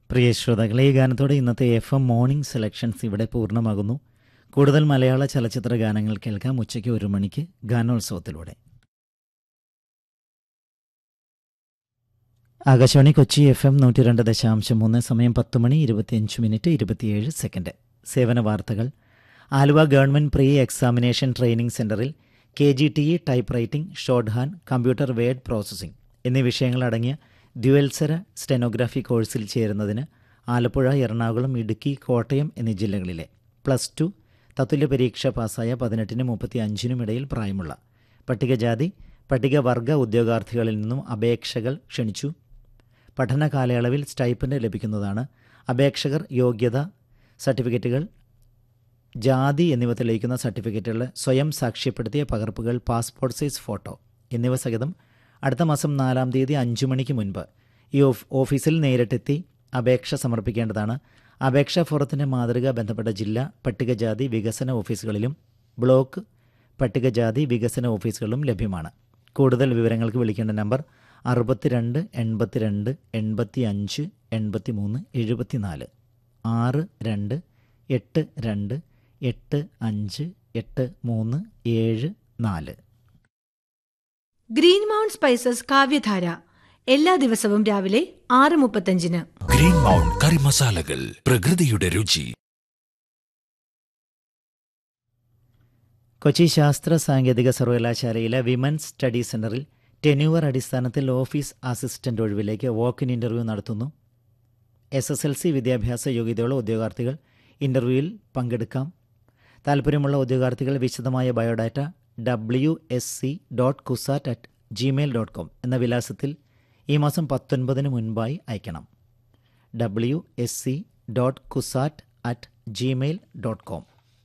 പ്രിയ ശ്രോതാക്കളെ ഈ ഗാനത്തോടെ ഇന്നത്തെ എഫ് എം മോർണിംഗ് സെലക്ഷൻസ് ഇവിടെ പൂർണ്ണമാകുന്നു കൂടുതൽ മലയാള ചലച്ചിത്ര ഗാനങ്ങൾ കേൾക്കാം ഉച്ചയ്ക്ക് ഒരു മണിക്ക് ഗാനോത്സവത്തിലൂടെ ആകാശവാണി കൊച്ചി എഫ് എം നൂറ്റി രണ്ട് ദശാംശം മൂന്ന് സമയം പത്ത് മണി ഇരുപത്തിയഞ്ച് മിനിറ്റ് ഇരുപത്തിയേഴ് സെക്കൻഡ് സേവന വാർത്തകൾ Aluva government pre examination training സെന്ററിൽ K G T E typewriting shorthand computer word processing എന്നീ വിഷയങ്ങളടങ്ങിയ ദ്യുവത്സര സ്റ്റെനോഗ്രാഫി കോഴ്സിൽ ചേരുന്നതിന് ആലപ്പുഴ എറണാകുളം ഇടുക്കി കോട്ടയം എന്നീ ജില്ലകളിലെ പ്ലസ് ടു തത്തുല്യ പരീക്ഷ പാസ്സായ പതിനെട്ടിനും മുപ്പത്തി അഞ്ചിനും ഇടയിൽ പ്രായമുള്ള പട്ടികജാതി പട്ടികവർഗ ഉദ്യോഗാർത്ഥികളിൽ നിന്നും അപേക്ഷകൾ ക്ഷണിച്ചു പഠന കാലയളവിൽ സ്റ്റൈപ്പൻഡ് ലഭിക്കുന്നതാണ് അപേക്ഷകർ യോഗ്യത സർട്ടിഫിക്കറ്റുകൾ ജാതി എന്നിവ തെളിയിക്കുന്ന സർട്ടിഫിക്കറ്റുകൾ സ്വയം സാക്ഷ്യപ്പെടുത്തിയ പകർപ്പുകൾ പാസ്പോർട്ട് സൈസ് ഫോട്ടോ എന്നിവ സഹിതം അടുത്ത മാസം നാലാം തീയതി അഞ്ചു മണിക്ക് മുൻപ് ഈ ഓഫ് ഓഫീസിൽ നേരിട്ടെത്തി അപേക്ഷ സമർപ്പിക്കേണ്ടതാണ് അപേക്ഷാ ഫോറത്തിൻ്റെ മാതൃക ബന്ധപ്പെട്ട ജില്ലാ പട്ടികജാതി വികസന ഓഫീസുകളിലും ബ്ലോക്ക് പട്ടികജാതി വികസന ഓഫീസുകളിലും ലഭ്യമാണ് കൂടുതൽ വിവരങ്ങൾക്ക് വിളിക്കേണ്ട നമ്പർ അറുപത്തിരണ്ട് എൺപത്തിരണ്ട് എൺപത്തി അഞ്ച് എൺപത്തി മൂന്ന് എഴുപത്തിനാല് ആറ് രണ്ട് എട്ട് രണ്ട് എട്ട് അഞ്ച് എട്ട് മൂന്ന് ഏഴ് നാല് ഗ്രീൻ മൗണ്ട് സ്പൈസസ് കാവ്യധാര എല്ലാ ദിവസവും രാവിലെ ആറ് മുപ്പത്തഞ്ചിന് ഗ്രീൻ മൗണ്ട് കറി മസാലകൾ പ്രകൃതിയുടെ രുചി കൊച്ചി ശാസ്ത്ര സാങ്കേതിക സർവകലാശാലയിലെ വിമൻസ് സ്റ്റഡി സെന്ററിൽ ടെന്യൂവർ അടിസ്ഥാനത്തിൽ ഓഫീസ് അസിസ്റ്റന്റ് ഒഴിവിലേക്ക് വോക്ക് ഇൻ ഇന്റർവ്യൂ നടത്തുന്നു എസ് എസ് എൽ സി വിദ്യാഭ്യാസ യോഗ്യതയുള്ള ഉദ്യോഗാർത്ഥികൾ ഇന്റർവ്യൂവിൽ പങ്കെടുക്കാം താല്പര്യമുള്ള ഉദ്യോഗാർത്ഥികൾ വിശദമായ biodata W S C dot Cusat at Gmail dot com എന്ന വിലാസത്തിൽ ഈ മാസം പത്തൊൻപതിന് മുൻപായി അയക്കണം W S C dot Cusat at Gmail dot com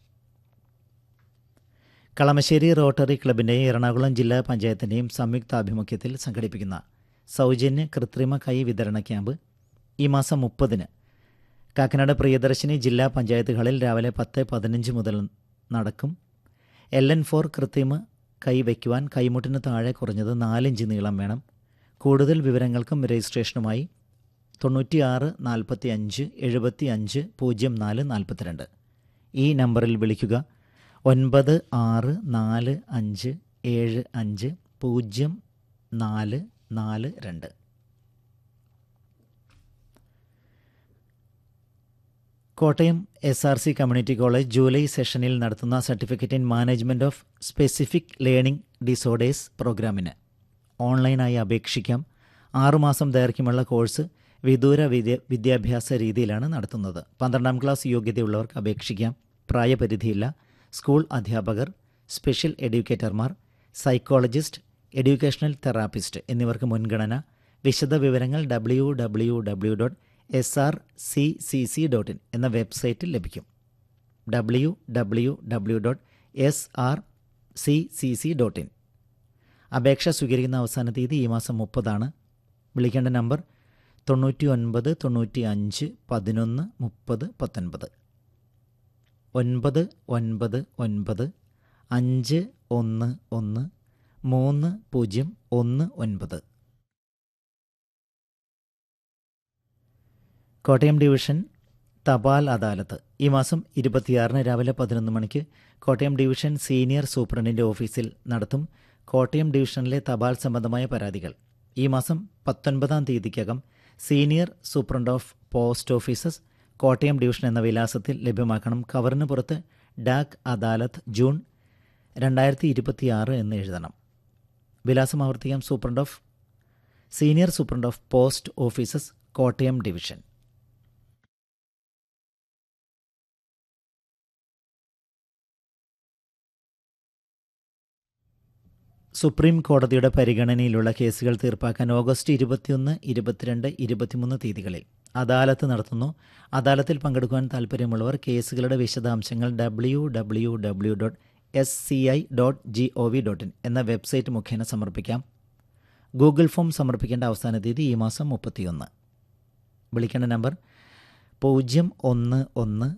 Kalamassery rotary ക്ലബിൻ്റെയും എറണാകുളം ജില്ലാ പഞ്ചായത്തിൻ്റെയും സംയുക്താഭിമുഖ്യത്തിൽ സംഘടിപ്പിക്കുന്ന സൗജന്യ കൃത്രിമ കൈ വിതരണ ക്യാമ്പ് ഈ മാസം മുപ്പതിന് കാക്കനാട് പ്രിയദർശിനി ജില്ലാ പഞ്ചായത്ത് ഹാളിൽ രാവിലെ പത്ത് പതിനഞ്ച് മുതൽ നടക്കും എൽ എൻ ഫോർ കൃത്രിമ കൈ വയ്ക്കുവാൻ കൈമുട്ടിന് താഴെ കുറഞ്ഞത് നാലിഞ്ച് നീളം വേണം കൂടുതൽ വിവരങ്ങൾക്കും രജിസ്ട്രേഷനുമായി തൊണ്ണൂറ്റിയാറ് നാൽപ്പത്തി അഞ്ച് എഴുപത്തി അഞ്ച് പൂജ്യം നാല് നാൽപ്പത്തിരണ്ട് ഈ നമ്പറിൽ വിളിക്കുക ഒൻപത് ആറ് നാല് അഞ്ച് ഏഴ് അഞ്ച് പൂജ്യം നാല് നാല് രണ്ട് Kottayam S R C community college July സെഷനിൽ നടത്തുന്ന certificate in management of specific learning disorders പ്രോഗ്രാമിന് ഓൺലൈനായി അപേക്ഷിക്കാം ആറുമാസം ദൈർഘ്യമുള്ള കോഴ്സ് വിദൂര വിദ്യ വിദ്യാഭ്യാസ രീതിയിലാണ് നടത്തുന്നത് പന്ത്രണ്ടാം ക്ലാസ് യോഗ്യതയുള്ളവർക്ക് അപേക്ഷിക്കാം പ്രായപരിധിയില്ല സ്കൂൾ അധ്യാപകർ സ്പെഷ്യൽ എഡ്യൂക്കേറ്റർമാർ സൈക്കോളജിസ്റ്റ് എഡ്യൂക്കേഷണൽ തെറാപ്പിസ്റ്റ് എന്നിവർക്ക് മുൻഗണന വിശദ വിവരങ്ങൾ W W W dot S R C C C dot in എന്ന വെബ്സൈറ്റിൽ ലഭിക്കും W W W dot S R C C C dot in അപേക്ഷ സ്വീകരിക്കുന്ന അവസാന തീയതി ഈ മാസം മുപ്പതാണ് വിളിക്കേണ്ട നമ്പർ തൊണ്ണൂറ്റി ഒൻപത് തൊണ്ണൂറ്റി അഞ്ച് പതിനൊന്ന് മുപ്പത് പത്തൊൻപത് ഒൻപത് ഒൻപത് ഒൻപത് അഞ്ച് ഒന്ന് ഒന്ന് മൂന്ന് പൂജ്യം ഒന്ന് ഒൻപത് കോട്ടയം ഡിവിഷൻ തപാൽ അദാലത്ത് ഈ മാസം ഇരുപത്തിയാറിന് രാവിലെ പതിനൊന്ന് മണിക്ക് കോട്ടയം ഡിവിഷൻ സീനിയർ സൂപ്രണ്ടിൻ്റെ ഓഫീസിൽ നടത്തും കോട്ടയം ഡിവിഷനിലെ തപാൽ സംബന്ധമായ പരാതികൾ ഈ മാസം പത്തൊൻപതാം തീയതിക്കകം senior superintendent of post offices Kottayam division എന്ന വിലാസത്തിൽ ലഭ്യമാക്കണം കവറിന് പുറത്ത് ഡാക് അദാലത്ത് ജൂൺ രണ്ടായിരത്തി ഇരുപത്തിയാറ് എന്ന് എഴുതണം വിലാസം ആവർത്തിക്കാം superintendent of senior superintendent of post offices Kottayam division supreme കോടതിയുടെ പരിഗണനയിലുള്ള കേസുകൾ തീർപ്പാക്കാൻ ഓഗസ്റ്റ് ഇരുപത്തിയൊന്ന് ഇരുപത്തിരണ്ട് ഇരുപത്തിമൂന്ന് തീയതികളിൽ അദാലത്ത് നടത്തുന്നു അദാലത്തിൽ പങ്കെടുക്കുവാൻ താൽപ്പര്യമുള്ളവർ കേസുകളുടെ വിശദാംശങ്ങൾ W W W dot S C I dot G O V dot in എന്ന വെബ്സൈറ്റ് മുഖേന സമർപ്പിക്കാം ഗൂഗിൾ ഫോം സമർപ്പിക്കേണ്ട അവസാന തീയതി ഈ മാസം മുപ്പത്തിയൊന്ന് വിളിക്കേണ്ട നമ്പർ പൂജ്യം ഒന്ന് ഒന്ന്